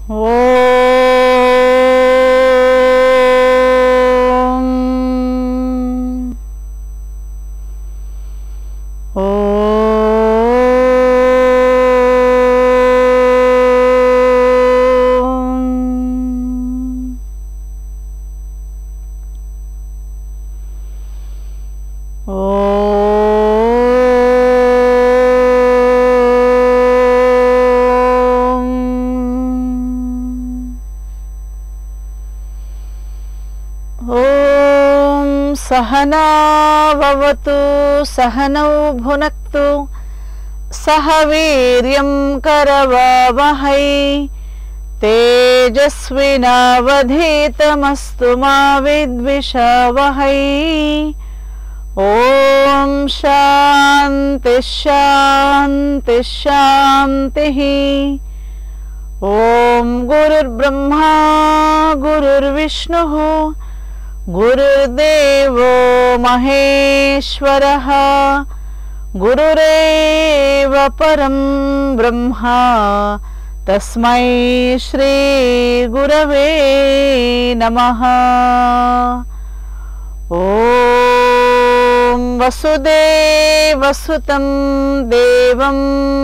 ఓం ఓం ఓం సహనావతు సహనౌ భునక్తు సహ వీర్యం కరవావహై తేజస్వినావధీతమస్తు మా విద్విషావహై ఓం శాంతి శాంతి శాంతి ఓం గురుర్బ్రహ్మా గురుర్విష్ణు గురుర్దేవో మహేశ్వరः గురురేవ పరం బ్రహ్మ తస్మై శ్రీ గురవే నమః ఓం వసుదేవసుతం దేవం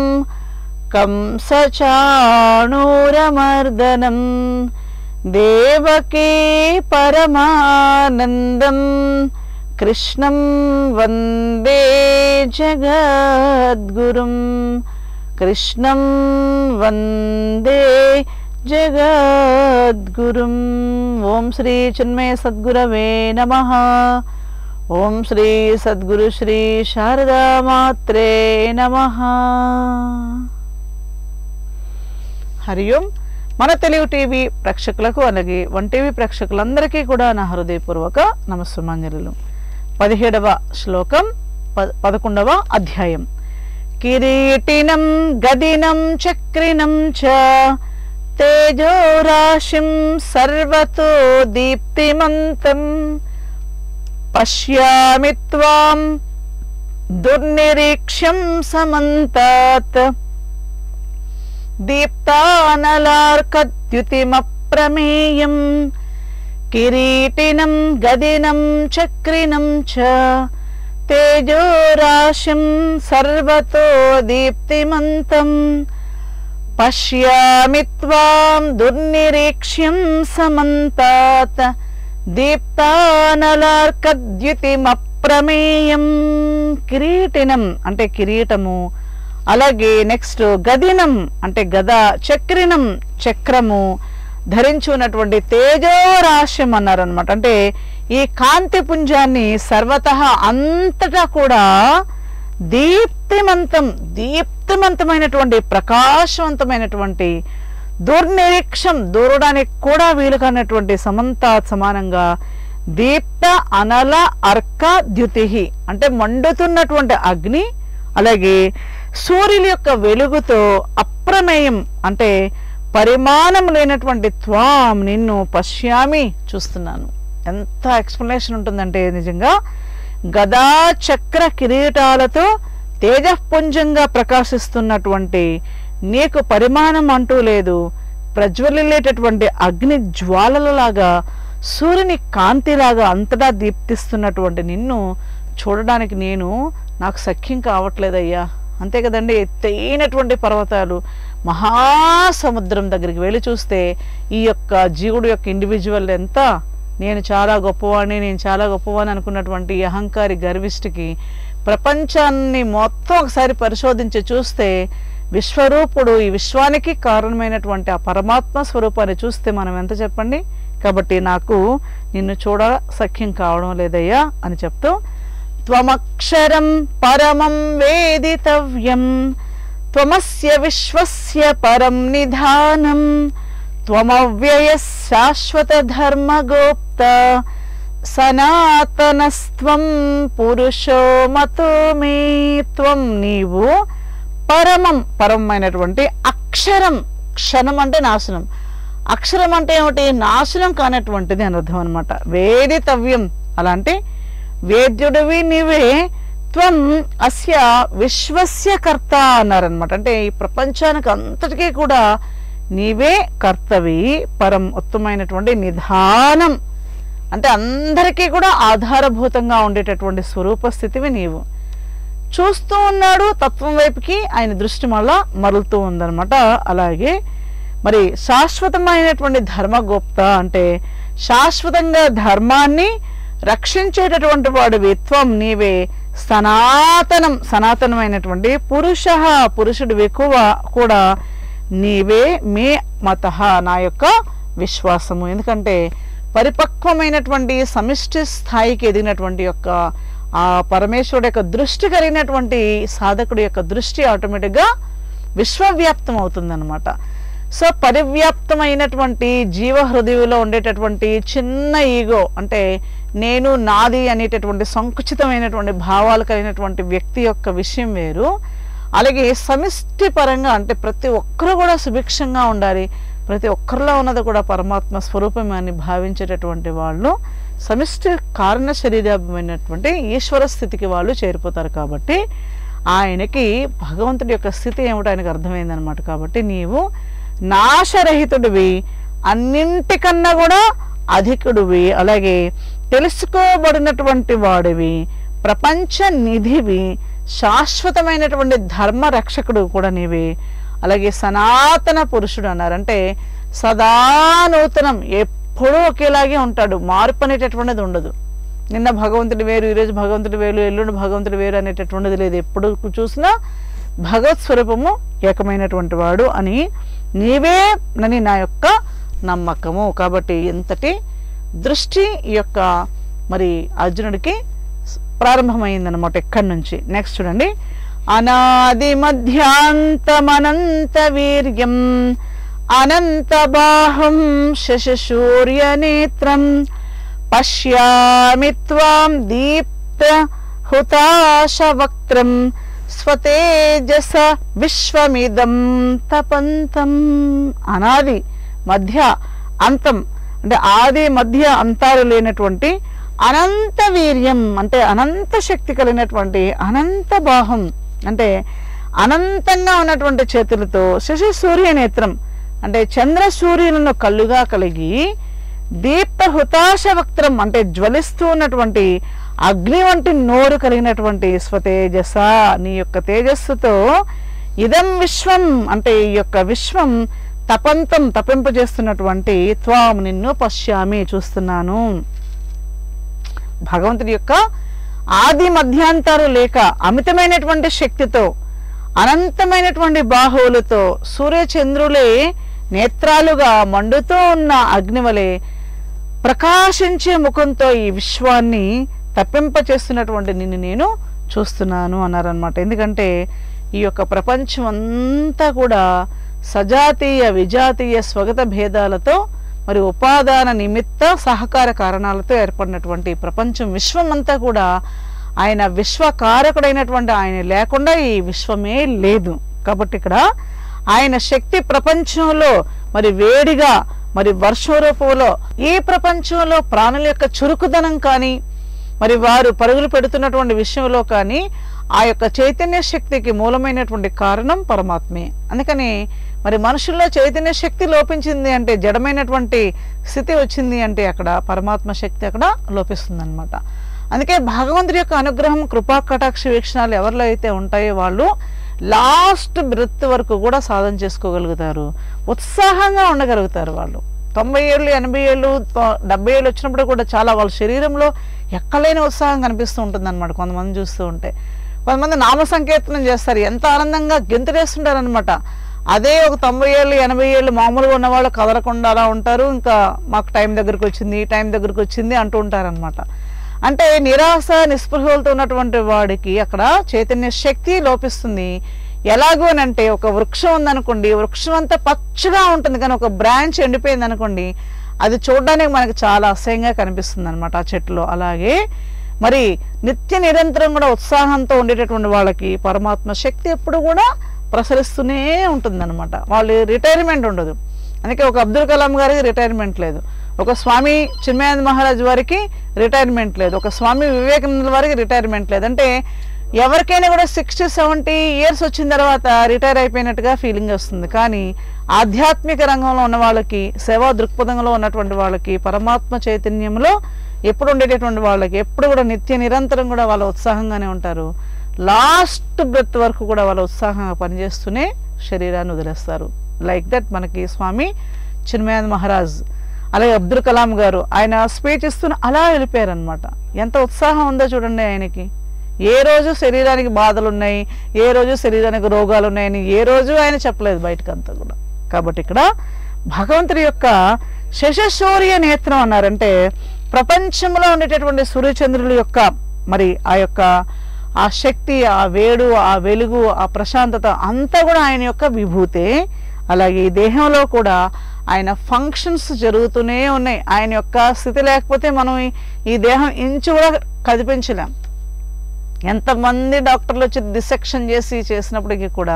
కంసచాణూరమర్దనం దేవకీ పరమానందం కృష్ణం వందే జగద్గురుం కృష్ణం వందే జగద్గురుం ఓం శ్రీ చిన్మయ సద్గురవే నమ ఓం శ్రీ సద్గురు శ్రీ శారదామాత్రే నమ హరి ఓం మన తెలుగు టీవీ ప్రేక్షకులకు అలాగే వన్ టీవీ ప్రేక్షకులందరికీ కూడా నా హృదయపూర్వక నమస్సుమాంజలు పదిహేడవ శ్లోకం ప- పదకొండవ అధ్యాయం కిరీటినం గదినం చక్రినం చ తేజోరాశిం సర్వతో దీప్తిమంతం పశ్యామి త్వాం దుర్నిరీక్ష్యం సమంతాత్ దీప్తానలార్కద్యుతిమప్రమేయం కిరీటినం గదినం చక్రినం చ తేజోరాశిం సర్వతో దీప్తిమంతం పశ్యామి త్వాం దుర్నిరీక్ష్యం సమంతాత్ దీప్తానలార్కద్యుతిమప్రమేయం కిరీటినం అంటే కిరీటము అలాగే నెక్స్ట్ గదినం అంటే గద చక్రినం చక్రము ధరించి ఉన్నటువంటి తేజోరాశ్యం అన్నారు అనమాట అంటే ఈ కాంతి పుంజాన్ని సర్వత అంతటా కూడా దీప్తిమంతం దీప్తిమంతమైనటువంటి ప్రకాశవంతమైనటువంటి దుర్నిరీక్షం దూరడానికి కూడా వీలు కానటువంటి సమంతా సమానంగా దీప్త అనల అర్క ద్యుతి అంటే మండుతున్నటువంటి అగ్ని అలాగే సూర్యుని యొక్క వెలుగుతో అప్రమేయం అంటే పరిమాణం లేనటువంటి త్వాం నిన్ను పశ్యామి చూస్తున్నాను ఎంత ఎక్స్ప్లెనేషన్ ఉంటుందంటే నిజంగా గదా చక్ర కిరీటాలతో తేజపుంజంగా ప్రకాశిస్తున్నటువంటి నీకు పరిమాణం అంటూ లేదు ప్రజ్వలిల్లేటటువంటి అగ్ని జ్వాలలలాగా సూర్యుని కాంతిలాగా అంతటా దీప్తిస్తున్నటువంటి నిన్ను చూడడానికి నేను నాకు సఖ్యం కావట్లేదయ్యా అంతే కదండి ఎత్తైనటువంటి పర్వతాలు మహాసముద్రం దగ్గరికి వెళ్ళి చూస్తే ఈ యొక్క జీవుడు యొక్క ఇండివిజువల్ ఎంత నేను చాలా గొప్పవాడిని నేను చాలా గొప్పవాడిని అనుకున్నటువంటి ఈ అహంకారి గర్విష్టికి ప్రపంచాన్ని మొత్తం ఒకసారి పరిశోధించి చూస్తే విశ్వరూపుడు ఈ విశ్వానికి కారణమైనటువంటి ఆ పరమాత్మ స్వరూపాన్ని చూస్తే మనం ఎంత చెప్పండి కాబట్టి నాకు నిన్ను చూడ సఖ్యం కావడం లేదయ్యా అని చెప్తూ త్వమక్షరం పరమం వేదితవ్యం త్వమస్య విశ్వస్య పరం నిధానం త్వమవ్యయ శాశ్వత ధర్మగోప్త సనాతనస్త్వం పురుషో మతో మే త్వం నీవు పరమం పరమైనటువంటి అక్షరం క్షణం అంటే నాశనం అక్షరం అంటే ఏమిటి నాశనం కానటువంటిది అని అర్థం అనమాట వేదితవ్యం అలాంటి వేద్యుడివి నీవే త్వం అస్య విశ్వస్య కర్త అన్నారనమాట అంటే ఈ ప్రపంచానికి అంతటికీ కూడా నీవే కర్తవి పరం ఉత్తమైనటువంటి నిధానం అంటే అందరికీ కూడా ఆధారభూతంగా ఉండేటటువంటి స్వరూప స్థితివి నీవు చూస్తూ ఉన్నాడు తత్వం వైపుకి ఆయన దృష్టి మళ్ళా మరలుతూ ఉందన్నమాట అలాగే మరి శాశ్వతమైనటువంటి ధర్మగుప్త అంటే శాశ్వతంగా ధర్మాన్ని రక్షించేటటువంటి వాడు విత్వం నీవే సనాతనం సనాతనమైనటువంటి పురుష పురుషుడు ఎక్కువ కూడా నీవే మే మత నా యొక్క విశ్వాసము ఎందుకంటే పరిపక్వమైనటువంటి సమిష్టి స్థాయికి ఎదిగినటువంటి యొక్క ఆ పరమేశ్వరుడు యొక్క దృష్టి కలిగినటువంటి సాధకుడి యొక్క దృష్టి ఆటోమేటిక్గా విశ్వవ్యాప్తం అవుతుందన్నమాట సో పరివ్యాప్తమైనటువంటి జీవ హృదయంలో ఉండేటటువంటి చిన్న ఈగో అంటే నేను నాది అనేటటువంటి సంకుచితమైనటువంటి భావాలు కలిగినటువంటి వ్యక్తి యొక్క విషయం వేరు అలాగే సమిష్టి పరంగా అంటే ప్రతి ఒక్కరు కూడా సుభిక్షంగా ఉండాలి ప్రతి ఒక్కరిలో ఉన్నది కూడా పరమాత్మ స్వరూపమే అని భావించేటటువంటి వాళ్ళు సమిష్టి కారణ శరీరమైనటువంటి ఈశ్వర స్థితికి వాళ్ళు చేరిపోతారు కాబట్టి ఆయనకి భగవంతుడి యొక్క స్థితి ఏమిటో ఆయనకు అర్థమైందనమాట కాబట్టి నీవు నాశరహితుడివి అన్నింటికన్నా కూడా అధికుడివి అలాగే తెలుసుకోబడినటువంటి వాడివి ప్రపంచ నిధివి శాశ్వతమైనటువంటి ధర్మ రక్షకుడు కూడా నీవి అలాగే సనాతన పురుషుడు అన్నారు అంటే సదా నూతనం ఎప్పుడూ ఒకేలాగే ఉంటాడు మార్పు అనేటటువంటిది ఉండదు నిన్న భగవంతుడి వేరు ఈరోజు భగవంతుడి వేరు ఎల్లుండి భగవంతుడి వేరు అనేటటువంటిది లేదు ఎప్పుడు చూసినా భగవత్ స్వరూపము ఏకమైనటువంటి వాడు అని నీవే నని నా యొక్క నమ్మకము కాబట్టి ఎంతటి దృష్టి ఈ యొక్క మరి అర్జునుడికి ప్రారంభమైందనమాట ఎక్కడి నుంచి నెక్స్ట్ చూడండి అనాది మధ్యాంతమనంత వీర్యం అనంత బాహుం శశసూర్య నేత్రం పశ్యామి త్వాం దీప్త హుతాశవక్త్రం స్వతేజస విశ్వమిదం తపంతం అనాది మధ్య అంతం అంటే ఆది మధ్య అంతాలు లేనటువంటి అనంత వీర్యం అంటే అనంత శక్తి కలిగినటువంటి అనంత బాహం అంటే అనంతంగా ఉన్నటువంటి చేతులతో శశి సూర్య నేత్రం అంటే చంద్ర సూర్యులను కళ్ళుగా కలిగి దీప్త హుతాశ వక్త్రం అంటే జ్వలిస్తూ ఉన్నటువంటి అగ్ని వంటి నోరు కలిగినటువంటి స్వతేజస నీ యొక్క తేజస్సుతో ఇదం విశ్వం అంటే ఈ యొక్క విశ్వం తపంతం తపింపజేస్తున్నటువంటి త్వాం నిన్ను పశ్యామి చూస్తున్నాను భగవంతుడి యొక్క ఆది మధ్యాంతాలు లేక అమితమైనటువంటి శక్తితో అనంతమైనటువంటి బాహువులతో సూర్యచంద్రులే నేత్రాలుగా మండుతూ ఉన్న అగ్నివలే ప్రకాశించే ముఖంతో ఈ విశ్వాన్ని తప్పింపచేస్తున్నటువంటి నిన్ను నేను చూస్తున్నాను అన్నారనమాట ఎందుకంటే ఈ యొక్క ప్రపంచం అంతా కూడా సజాతీయ విజాతీయ స్వగత భేదాలతో మరి ఉపాదాన నిమిత్త సహకార కారణాలతో ఏర్పడినటువంటి ప్రపంచం విశ్వం అంతా కూడా ఆయన విశ్వకారకుడైనటువంటి ఆయన లేకుండా ఈ విశ్వమే లేదు కాబట్టి ఇక్కడ ఆయన శక్తి ప్రపంచంలో మరి వేడిగా మరి వర్షం రూపంలో ఈ ప్రపంచంలో ప్రాణుల యొక్క చురుకుదనం కానీ మరి వారు పరుగులు పెడుతున్నటువంటి విషయంలో కానీ ఆ యొక్క చైతన్య శక్తికి మూలమైనటువంటి కారణం పరమాత్మే అందుకని మరి మనుషుల్లో చైతన్య శక్తి లోపించింది అంటే జడమైనటువంటి స్థితి వచ్చింది అంటే అక్కడ పరమాత్మ శక్తి అక్కడ లోపిస్తుంది అనమాట అందుకే భగవంతుడి యొక్క అనుగ్రహం కృపా కటాక్ష వీక్షణాలు ఎవరిలో అయితే ఉంటాయో వాళ్ళు లాస్ట్ బ్రెత్ వరకు కూడా సాధన చేసుకోగలుగుతారు ఉత్సాహంగా ఉండగలుగుతారు వాళ్ళు తొంభై ఏళ్ళు ఎనభై ఏళ్ళు తొ- డెబ్బై ఏళ్ళు వచ్చినప్పుడు కూడా చాలా వాళ్ళ శరీరంలో ఎక్కలేని ఉత్సాహం కనిపిస్తూ ఉంటుంది అనమాట కొంతమంది చూస్తూ ఉంటే కొంతమంది నామ సంకీర్తనం చేస్తారు ఎంత ఆనందంగా గెంతులేస్తుంటారు అనమాట అదే ఒక తొంభై ఏళ్ళు ఎనభై ఏళ్ళు మామూలుగా ఉన్న వాళ్ళు కదలకుండా అలా ఉంటారు ఇంకా మాకు టైం దగ్గరికి వచ్చింది ఈ టైం దగ్గరికి వచ్చింది అంటూ ఉంటారనమాట అంటే నిరాశ నిస్పృహలతో ఉన్నటువంటి వాడికి అక్కడ చైతన్య శక్తి లోపిస్తుంది ఎలాగో అని అంటే ఒక వృక్షం ఉందనుకోండి వృక్షం అంతా పచ్చగా ఉంటుంది కానీ ఒక బ్రాంచ్ ఎండిపోయింది అనుకోండి అది చూడడానికి మనకి చాలా అసహ్యంగా కనిపిస్తుంది అనమాట ఆ చెట్టులో అలాగే మరి నిత్య నిరంతరం కూడా ఉత్సాహంతో ఉండేటటువంటి వాళ్ళకి పరమాత్మ శక్తి ఎప్పుడు కూడా ప్రసరిస్తూనే ఉంటుందన్నమాట వాళ్ళు రిటైర్మెంట్ ఉండదు అందుకే ఒక అబ్దుల్ కలాం గారికి రిటైర్మెంట్ లేదు ఒక స్వామి చిన్మయానంద మహారాజ్ వారికి రిటైర్మెంట్ లేదు ఒక స్వామి వివేకానంద వారికి రిటైర్మెంట్ లేదు అంటే ఎవరికైనా కూడా సిక్స్టీ సెవెంటీ ఇయర్స్ వచ్చిన తర్వాత రిటైర్ అయిపోయినట్టుగా ఫీలింగ్ వస్తుంది కానీ ఆధ్యాత్మిక రంగంలో ఉన్న వాళ్ళకి సేవా దృక్పథంలో ఉన్నటువంటి వాళ్ళకి పరమాత్మ చైతన్యంలో ఎప్పుడు ఉండేటటువంటి వాళ్ళకి ఎప్పుడు కూడా నిత్య నిరంతరం కూడా వాళ్ళ ఉత్సాహంగానే ఉంటారు లాస్ట్ బ్రెత్ వరకు కూడా వాళ్ళ ఉత్సాహంగా పనిచేస్తూనే శరీరాన్ని వదిలేస్తారు లైక్ దట్ మనకి స్వామి చిన్మయానంద మహారాజ్ అలాగే అబ్దుల్ కలాం గారు ఆయన స్పీచ్ ఇస్తూనే అలా వెళ్ళిపోయారనమాట ఎంత ఉత్సాహం ఉందో చూడండి ఆయనకి ఏ రోజు శరీరానికి బాధలు ఉన్నాయి ఏ రోజు శరీరానికి రోగాలు ఉన్నాయని ఏ రోజు ఆయన చెప్పలేదు బయటకంతా కూడా కాబట్టి ఇక్కడ భగవంతుడి యొక్క శశశౌర్య నేత్రం అన్నారంటే ప్రపంచంలో ఉండేటటువంటి సూర్యచంద్రుల యొక్క మరి ఆ యొక్క ఆ శక్తి ఆ వేడు ఆ వెలుగు ఆ ప్రశాంతత అంతా కూడా ఆయన యొక్క విభూతే అలాగే ఈ దేహంలో కూడా ఆయన ఫంక్షన్స్ జరుగుతూనే ఉన్నాయి ఆయన యొక్క స్థితి లేకపోతే మనం ఈ- ఈ దేహం ఇంచు కూడా కదిపించలేం ఎంతమంది డాక్టర్లు వచ్చి డిసెక్షన్ చేసి చేసినప్పటికీ కూడా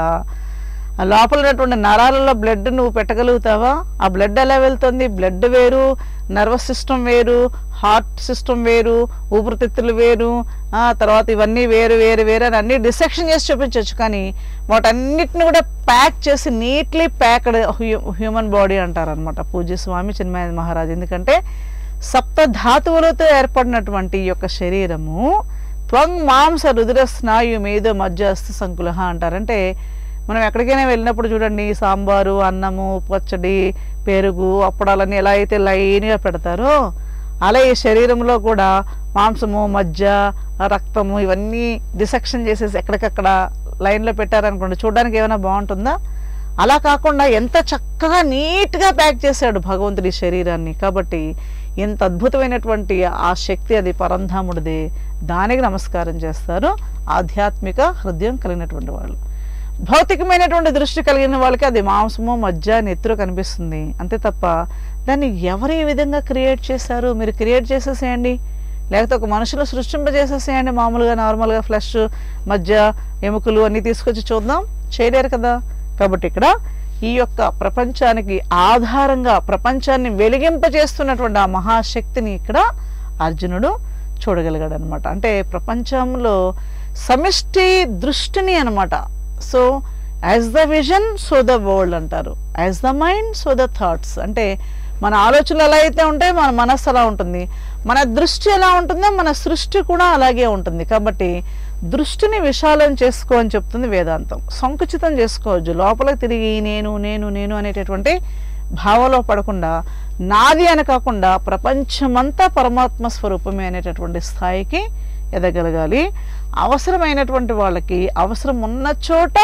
ఆ లోపల ఉన్నటువంటి నరాలలో బ్లడ్ నువ్వు పెట్టగలుగుతావా ఆ బ్లడ్ ఎలా వెళ్తుంది బ్లడ్ వేరు నర్వస్ సిస్టమ్ వేరు హార్ట్ సిస్టమ్ వేరు ఊపిరితిత్తులు వేరు ఆ తర్వాత ఇవన్నీ వేరు వేరు వేరు అని అన్ని డిసెక్షన్ చేసి చూపించవచ్చు కానీ వాటన్నిటిని కూడా ప్యాక్ చేసి నీట్లీ ప్యాక్డ్ హ్యూమన్ బాడీ అంటారనమాట పూజ్య స్వామి చిన్మయ మహారాజ్ ఎందుకంటే సప్త ధాతువులతో ఏర్పడినటువంటి ఈ యొక్క శరీరము త్వం మాంస రుధిర స్నాయు మీద మధ్య అస్థి సంకులహ అంటారంటే మనం ఎక్కడికైనా వెళ్ళినప్పుడు చూడండి సాంబారు అన్నము పచ్చడి పెరుగు అప్పడాలన్నీ ఎలా అయితే లైన్గా పెడతారో అలా ఈ శరీరంలో కూడా మాంసము మజ్జ రక్తము ఇవన్నీ డిసెక్షన్ చేసేసి ఎక్కడికక్కడ లైన్లో పెట్టారనుకోండి చూడడానికి ఏమైనా బాగుంటుందా అలా కాకుండా ఎంత చక్కగా నీట్గా ప్యాక్ చేశాడు భగవంతుడి శరీరాన్ని కాబట్టి ఎంత అద్భుతమైనటువంటి ఆ శక్తి అది పరంధాముడిది దానికి నమస్కారం చేస్తారు ఆధ్యాత్మిక హృదయం కలిగినటువంటి వాళ్ళు భౌతికమైనటువంటి దృష్టి కలిగిన వాళ్ళకి అది మాంసము మజ్జ నెత్తురు కనిపిస్తుంది అంతే తప్ప దాన్ని ఎవరు ఈ విధంగా క్రియేట్ చేశారు మీరు క్రియేట్ చేసేసేయండి లేకపోతే ఒక మనుషులు సృష్టింపజేసేసేయండి మామూలుగా నార్మల్గా ఫ్లెష్ మధ్య ఎముకలు అన్నీ తీసుకొచ్చి చూద్దాం చేయలేరు కదా కాబట్టి ఇక్కడ ఈ యొక్క ప్రపంచానికి ఆధారంగా ప్రపంచాన్ని వెలిగింపజేస్తున్నటువంటి ఆ మహాశక్తిని ఇక్కడ అర్జునుడు చూడగలిగాడు అనమాట అంటే ప్రపంచంలో సమిష్టి దృష్టిని అనమాట so as the vision so the world అంటారు as the mind so the thoughts అంటే మన ఆలోచనలు ఎలా అయితే ఉంటాయి మన మనస్సు అలా ఉంటుంది మన దృష్టి ఎలా ఉంటుందో మన సృష్టి కూడా అలాగే ఉంటుంది కాబట్టి దృష్టిని విశాలం చేసుకో అని చెప్తుంది వేదాంతం సంకుచితం చేసుకోవచ్చు లోపల తిరిగి నేను నేను నేను అనేటటువంటి భావంలో పడకుండా నాది అని కాకుండా ప్రపంచమంతా పరమాత్మ స్వరూపమే అనేటటువంటి స్థాయికి ఎదగలగాలి అవసరమైనటువంటి వాళ్ళకి అవసరం ఉన్న చోట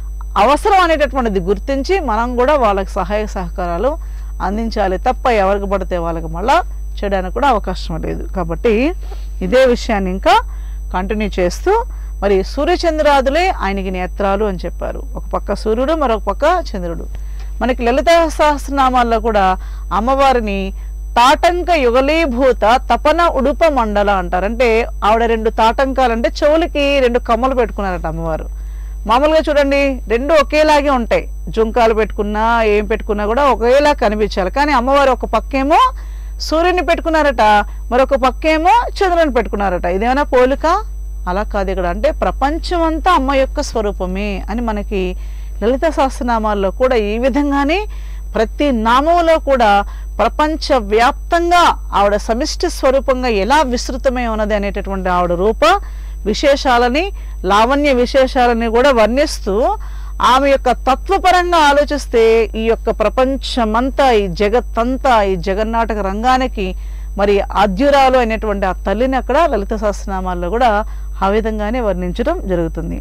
అవసరం అనేటటువంటిది గుర్తించి మనం కూడా వాళ్ళకి సహాయ సహకారాలు అందించాలి తప్ప ఎవరికి పడితే వాళ్ళకి మళ్ళా చేయడానికి కూడా అవకాశం లేదు కాబట్టి ఇదే విషయాన్ని ఇంకా కంటిన్యూ చేస్తూ మరి సూర్యచంద్రాదులే ఆయనకి నేత్రాలు అని చెప్పారు ఒక పక్క సూర్యుడు మరొక పక్క చంద్రుడు మనకి లలిత సహస్రనామాల్లో కూడా అమ్మవారిని తాటంక యుగలీభూత తపన ఉడుప మండల అంటారు అంటే ఆవిడ రెండు తాటంకాలు అంటే చెవులకి రెండు కమ్మలు పెట్టుకున్నారట అమ్మవారు మామూలుగా చూడండి రెండు ఒకేలాగే ఉంటాయి జుంకాలు పెట్టుకున్నా ఏం పెట్టుకున్నా కూడా ఒకేలా కనిపించాలి కానీ అమ్మవారు ఒక పక్కేమో సూర్యుని పెట్టుకున్నారట మరొక పక్కేమో చంద్రుని పెట్టుకున్నారట ఇదేమైనా పోలిక అలా కాదు ఇక్కడ అంటే ప్రపంచం అంతా అమ్మ యొక్క స్వరూపమే అని మనకి లలిత సహస్రనామాల్లో కూడా ఈ విధంగానే ప్రతి నామంలో కూడా ప్రపంచ వ్యాప్తంగా ఆవిడ సమిష్టి స్వరూపంగా ఎలా విస్తృతమై ఉన్నది అనేటటువంటి ఆవిడ రూప విశేషాలని లావణ్య విశేషాలని కూడా వర్ణిస్తూ ఆమె యొక్క తత్వపరంగా ఆలోచిస్తే ఈ యొక్క ప్రపంచమంతా ఈ జగత్తంతా ఈ జగన్నాటక రంగానికి మరి ఆద్యురాలు అయినటువంటి ఆ తల్లిని అక్కడ లలిత సహస్రనామాల్లో కూడా ఆ విధంగానే వర్ణించడం జరుగుతుంది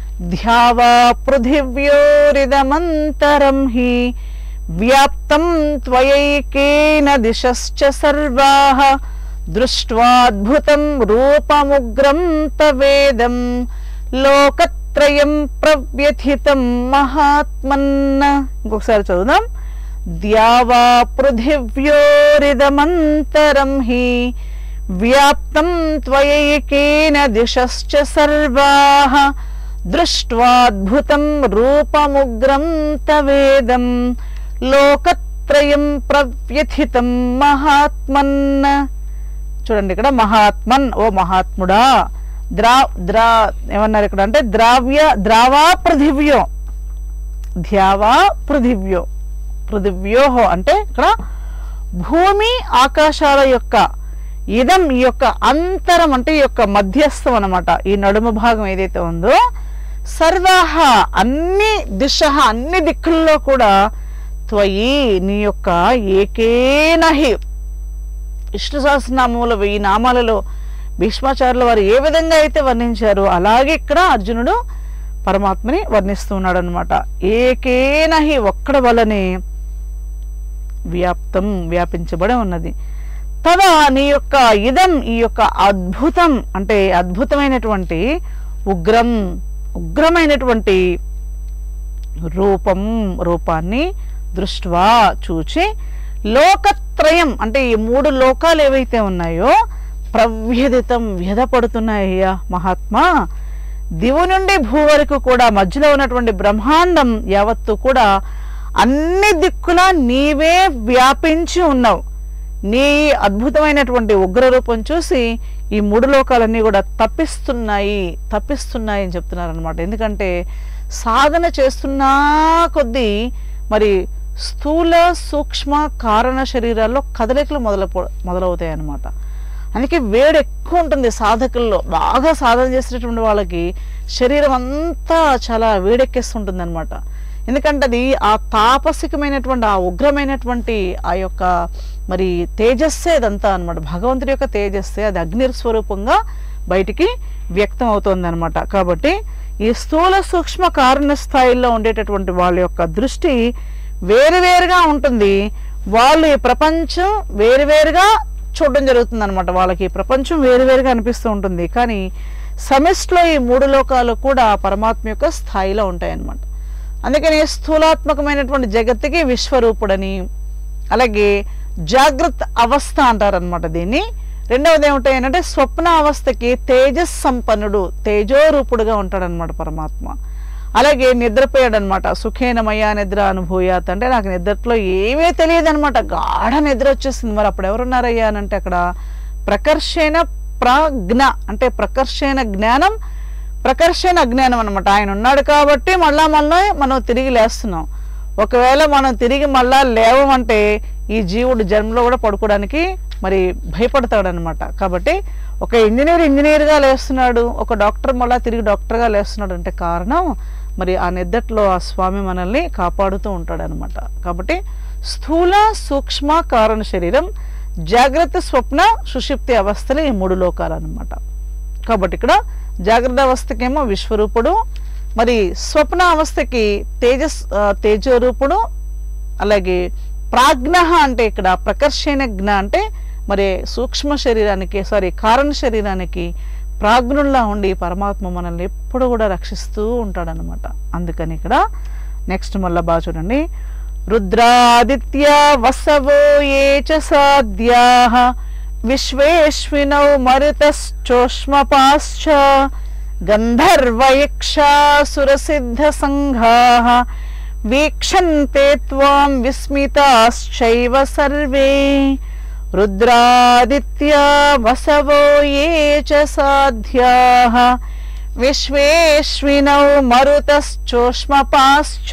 ధ్యావా పృథివ్యోరిదమంతరం హి వ్యాప్తం త్వయైకేన దిశశ్చ సర్వాః దృష్ట్వాద్భుతం రూపముగ్రం తవేదం లోకత్రయం ప్రవ్యథితం మహాత్మన్న ఇంకొకసారి చదువుదాం ద్యావా పృథివ్యోరిదమంతరం హి వ్యాప్తం త్వయైకేన దిశశ్చ సర్వాః దృష్ట్వాద్భుతం రూపముగ్రం తవేదం లోకత్రయం ప్రవ్యథితం మహాత్మన్ చూడండి ఇక్కడ మహాత్మన్ ఓ మహాత్ముడా ద్రా ద్రా ఏమన్నారు ఇక్కడ అంటే ద్రావ్య ద్రావా పృథివ్యో ధ్యావా పృథివ్యో పృథివ్యోహో అంటే ఇక్కడ భూమి ఆకాశాల యొక్క ఇదం ఈ యొక్క అంతరం అంటే ఈ యొక్క మధ్యస్థం అన్నమాట ఈ నడుము భాగం ఏదైతే ఉందో సర్వాహ అన్ని దిశ అన్ని దిక్కుల్లో కూడా త్వయి నీ యొక్క ఏకేనహి విష్ణు సహస్రనామముల వెయ్యి నామాలలో భీష్మాచార్యుల వారు ఏ విధంగా అయితే వర్ణించారో అలాగే ఇక్కడ అర్జునుడు పరమాత్మని వర్ణిస్తూ ఉన్నాడు అనమాట ఏకేనహి ఒక్కడ వలనే వ్యాప్తం వ్యాపించబడి ఉన్నది తదా నీ యొక్క ఇదం ఈ యొక్క అద్భుతం అంటే అద్భుతమైనటువంటి ఉగ్రం ఉగ్రమైనటువంటి రూపం రూపాన్ని దృష్ట్వా చూచి లోకత్రయం అంటే ఈ మూడు లోకాలు ఏవైతే ఉన్నాయో ప్రవ్యధితం వ్యధపడుతున్నాయ్యా మహాత్మా దివు నుండి భూ వరకు కూడా మధ్యలో ఉన్నటువంటి బ్రహ్మాండం యావత్తు కూడా అన్ని దిక్కులా నీవే వ్యాపించి ఉన్నావు నీ అద్భుతమైనటువంటి ఉగ్ర రూపం చూసి ఈ మూడు లోకాలన్నీ కూడా తప్పిస్తున్నాయి తప్పిస్తున్నాయి అని చెప్తున్నారు అనమాట ఎందుకంటే సాధన చేస్తున్నా కొద్దీ మరి స్థూల సూక్ష్మ కారణ శరీరాల్లో కదలికలు మొదలు మొదలవుతాయి అన్నమాట అందుకే వేడి ఎక్కువ ఉంటుంది సాధకుల్లో బాగా సాధన చేసేటటువంటి వాళ్ళకి శరీరం అంతా చాలా వేడెక్కేస్తుంటుంది అనమాట ఎందుకంటే అది ఆ తాపసికమైనటువంటి ఆ ఉగ్రమైనటువంటి ఆ యొక్క మరి తేజస్సే అదంతా అనమాట భగవంతుడి యొక్క తేజస్సే అది అగ్ని స్వరూపంగా బయటికి వ్యక్తం అవుతుంది అనమాట కాబట్టి ఈ స్థూల సూక్ష్మ కారణ స్థాయిలో ఉండేటటువంటి వాళ్ళ యొక్క దృష్టి వేరువేరుగా ఉంటుంది వాళ్ళు ఈ ప్రపంచం వేరువేరుగా చూడడం జరుగుతుంది అనమాట వాళ్ళకి ఈ ప్రపంచం వేరువేరుగా అనిపిస్తూ ఉంటుంది కానీ సమిష్టిలో ఈ మూడు లోకాలు కూడా పరమాత్మ యొక్క స్థాయిలో ఉంటాయి అన్నమాట అందుకని స్థూలాత్మకమైనటువంటి జగత్తుకి విశ్వరూపుడని అలాగే జాగ్రత్త అవస్థ అంటారనమాట దీన్ని రెండవది ఏమిటాయంటే స్వప్న అవస్థకి తేజస్ సంపన్నుడు తేజోరూపుడుగా ఉంటాడనమాట పరమాత్మ అలాగే నిద్రపోయాడు అనమాట సుఖేనమయ్యా నిద్ర అనుభూయాత్ అంటే నాకు నిద్రలో ఏమీ తెలియదు అనమాట గాఢ నిద్ర వచ్చేసింది మరి అప్పుడు ఎవరున్నారయ్యా అని అంటే అక్కడ ప్రకర్షణ ప్రజ్ఞ అంటే ప్రకర్షణ జ్ఞానం ప్రకర్షణ అజ్ఞానం అనమాట ఆయన ఉన్నాడు కాబట్టి మళ్ళా మళ్ళీ మనం తిరిగి లేస్తున్నాం ఒకవేళ మనం తిరిగి మళ్ళా లేవమంటే ఈ జీవుడు జన్మలో కూడా పడుకోవడానికి మరి భయపడతాడు అనమాట కాబట్టి ఒక ఇంజనీర్ ఇంజనీర్గా లేస్తున్నాడు ఒక డాక్టర్ మళ్ళా తిరిగి డాక్టర్గా లేస్తున్నాడు అంటే కారణం మరి ఆ నిద్దట్లో ఆ స్వామి మనల్ని కాపాడుతూ ఉంటాడు అనమాట కాబట్టి స్థూల సూక్ష్మ కారణ శరీరం జాగ్రత్త స్వప్న సుషిప్తి అవస్థలు ఈ మూడు లోకాలు అనమాట కాబట్టి ఇక్కడ జాగ్రత్త అవస్థకేమో విశ్వరూపుడు మరి స్వప్న అవస్థకి తేజస్ ఆ, తేజోరూపుడు అలాగే ప్రాజ్ఞ అంటే ఇక్కడ ప్రకర్షణ జ్ఞ అంటే మరి సూక్ష్మ శరీరానికి సారీ కారణ శరీరానికి ప్రాజ్ఞుల్లా ఉండి పరమాత్మ మనల్ని ఎప్పుడు కూడా రక్షిస్తూ ఉంటాడనమాట అందుకని ఇక్కడ నెక్స్ట్ మళ్ళా బాగా చూడండి రుద్రాదిత్య వసవో ఏ చ సాధ్యా విశ్వేష్వినౌ మరుతశ్చోష్మపాశ్చ గంధర్వయక్షాసురసిద్ధ సంఘా వీక్షంతే త్వాం విస్మితాశ్చైవ సర్వే రుద్రాదిత్యా వసవో ఏ చ సాధ్యాః విశ్వేష్వినౌ మరుతశ్చోష్మపాశ్చ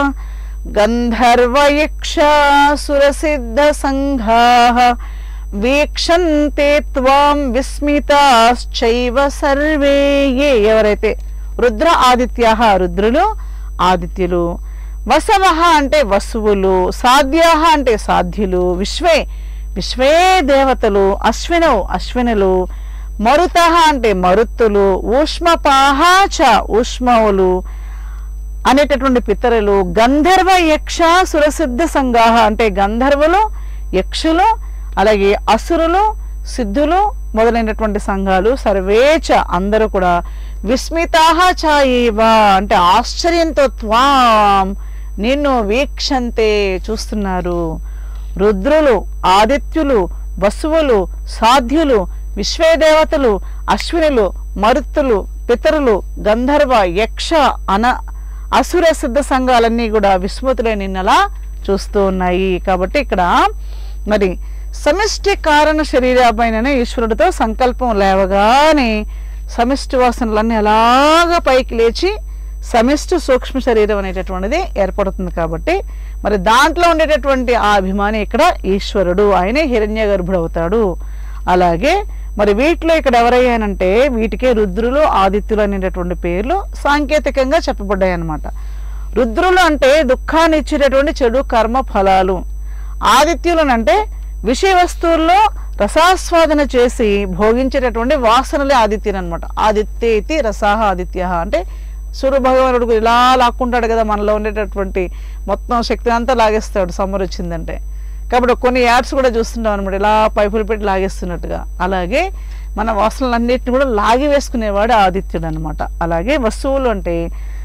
గంధర్వయక్షాసురసిద్ధసంఘాः వీక్షంతే త్వాం విస్మితాశ్చైవ సర్వే ఏ ఎవరైతే రుద్ర ఆదిత్యాహ రుద్రులు ఆదిత్యులు వసవ అంటే వసువులు సాధ్యాహ అంటే సాధ్యులు విశ్వే విశ్వే దేవతలు అశ్వినవు అశ్వినులు మరుత అంటే మరుత్తులు ఊష్మపాహ చ ఊష్మవులు అనేటటువంటి పితరులు గంధర్వ యక్ష సురసిద్ధ సంఘాహ అంటే గంధర్వులు యక్షులు అలాగే అసురులు సిద్ధులు మొదలైనటువంటి సంఘాలు సర్వేచ అందరూ కూడా విస్మితాహ చాయేవ అంటే ఆశ్చర్యంతో త్వాం నిన్ను వీక్షంతే చూస్తున్నారు రుద్రులు ఆదిత్యులు వసువులు సాధ్యులు విశ్వేదేవతలు అశ్వినులు మరుత్తులు పితరులు గంధర్వ యక్ష అన అసుర సిద్ధ సంఘాలన్నీ కూడా విస్మృతులై నిన్నలా చూస్తూ ఉన్నాయి కాబట్టి ఇక్కడ మరి సమిష్టి కారణ శరీరాపైననే ఈశ్వరుడితో సంకల్పం లేవగానే సమిష్టి వాసనలన్నీ అలాగా పైకి లేచి సమిష్టి సూక్ష్మ శరీరం అనేటటువంటిది ఏర్పడుతుంది కాబట్టి మరి దాంట్లో ఉండేటటువంటి ఆ అభిమాని ఇక్కడ ఈశ్వరుడు ఆయనే హిరణ్య గర్భుడు అవుతాడు అలాగే మరి వీటిలో ఇక్కడ ఎవరయ్యానంటే వీటికే రుద్రులు ఆదిత్యులు అనేటటువంటి పేర్లు సాంకేతికంగా చెప్పబడ్డాయి అన్నమాట రుద్రులు అంటే దుఃఖాన్ని ఇచ్చేటటువంటి చెడు కర్మ ఫలాలు ఆదిత్యులు అంటే విషయ వస్తువుల్లో రసాస్వాదన చేసి భోగించేటటువంటి వాసనలే ఆదిత్యులు అనమాట ఆదిత్యేతి రసాహ ఆదిత్య అంటే సూర్య భగవానుడు ఇలా లాక్కుంటాడు కదా మనలో ఉండేటటువంటి మొత్తం శక్తి అంతా లాగేస్తాడు సమ్మర్ వచ్చిందంటే కాబట్టి కొన్ని యాడ్స్ కూడా చూస్తుంటాం అనమాట ఇలా పైపులు పెట్టి లాగేస్తున్నట్టుగా అలాగే మన వాసనలన్నిటిని కూడా లాగి వేసుకునేవాడు ఆదిత్యుడు అనమాట అలాగే వస్తువులు అంటే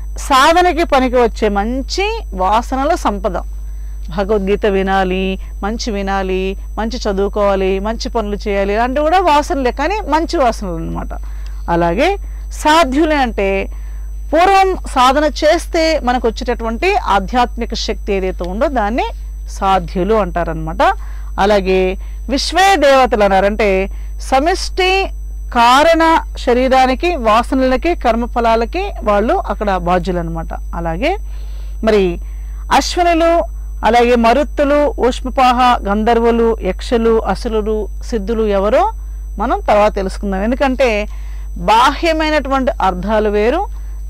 సాధనకి పనికి వచ్చే మంచి వాసనల సంపద భగవద్గీత వినాలి మంచి వినాలి మంచి చదువుకోవాలి మంచి పనులు చేయాలి ఇలాంటివి కూడా వాసనలే కానీ మంచి వాసనలు అనమాట అలాగే సాధ్యులే అంటే పూర్వం సాధన చేస్తే మనకు వచ్చేటటువంటి ఆధ్యాత్మిక శక్తి ఏదైతే ఉందో దాన్ని సాధ్యులు అంటారనమాట అలాగే విశ్వే దేవతలు అన్నారంటే సమిష్టి కారణ శరీరానికి వాసనలకి కర్మఫలాలకి వాళ్ళు అక్కడ బాధ్యులు అనమాట అలాగే మరి అశ్వనులు అలాగే మరుత్తులు ఊష్మపాహ గంధర్వులు యక్షులు అసురులు సిద్ధులు ఎవరో మనం తర్వాత తెలుసుకుందాం ఎందుకంటే బాహ్యమైనటువంటి అర్థాలు వేరు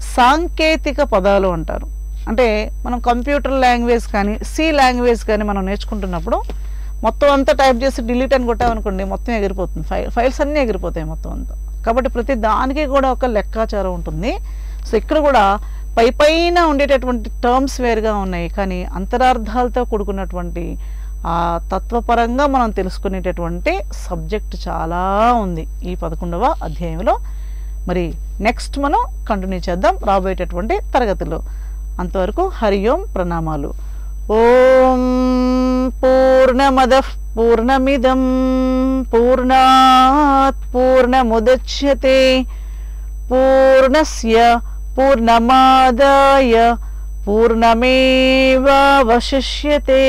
సాంకేతిక పదాలు అంటారు అంటే మనం కంప్యూటర్ లాంగ్వేజ్ కానీ సి లాంగ్వేజ్ కానీ మనం నేర్చుకుంటున్నప్పుడు మొత్తం అంతా టైప్ చేసి డిలీట్ అని కొట్టామనుకోండి మొత్తం ఎగిరిపోతుంది ఫైల్ ఫైల్స్ అన్నీ ఎగిరిపోతాయి మొత్తం అంతా కాబట్టి ప్రతి దానికి కూడా ఒక లెక్కాచారం ఉంటుంది సో ఇక్కడ కూడా పై పైన ఉండేటటువంటి టర్మ్స్ వేరుగా ఉన్నాయి కానీ అంతరార్థాలతో కూడుకున్నటువంటి ఆ తత్వపరంగా మనం తెలుసుకునేటటువంటి సబ్జెక్ట్ చాలా ఉంది ఈ పదకొండవ అధ్యాయంలో మరి నెక్స్ట్ మనం కంటిన్యూ చేద్దాం రాబోయేటటువంటి తరగతిలో అంతవరకు హరి ఓం ప్రణామాలు ఓం పూర్ణమద పూర్ణమిదం పూర్ణాత్ పూర్ణముదచ్యతే పూర్ణస్య పూర్ణమాదాయ పూర్ణమేవావశిష్యతే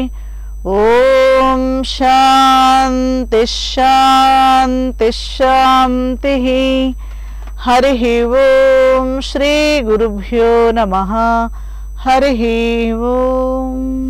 ఓం శాంతి శాంతి శాంతి హరి ఓం శ్రీ గురుభ్యో నమ హరి ఓం